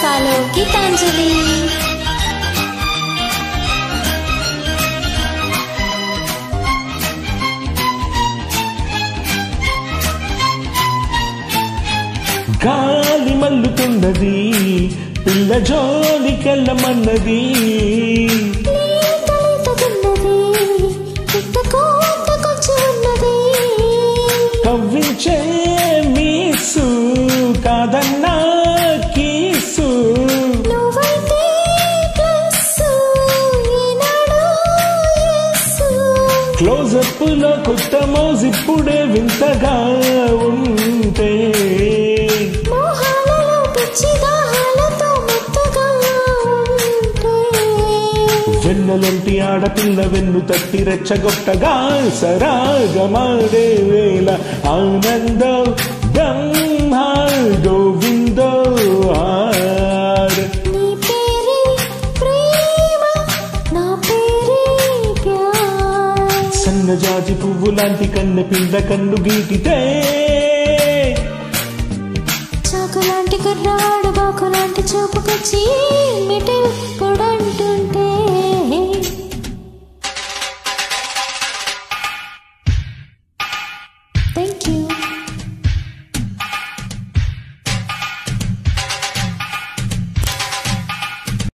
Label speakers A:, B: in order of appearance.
A: Follow Gitanjali
B: గాలి మల్లుతున్నది పిల్ల జోలికెళ్ళమన్నది
A: లేతలేతగున్నది ఇంత కోతకొచ్చి ఉన్నది
B: కవ్వించే మీసు కాదన్నా కీసు
A: నువ్వైతే ప్లస్ ఈనాడు ఎస్సు.
B: క్లోజప్ లో కొత్త మోజిప్పుడే వింతగా ఉంటే
A: మోహాలలో పిచ్చి దాహాలతో మెత్తగా ఉంటే
B: వెన్నెలంటి ఆడపిల్ల వెన్ను తట్టి రెచ్చగొట్టగా సరాగమాడే వేళ ఆనందో బ్రహ్మ గోవిందో ఆర్
A: నీ పేరే ప్రేమ నా పేరే ప్యార్
B: సన్నజాజి పువ్వు లాంటి కన్నె పిండ కన్ను గీటితే
A: చాకులాంటి కుర్రాడు బాకులాంటి చూపుకొచ్చి మిటిల్ పొడంటుంటే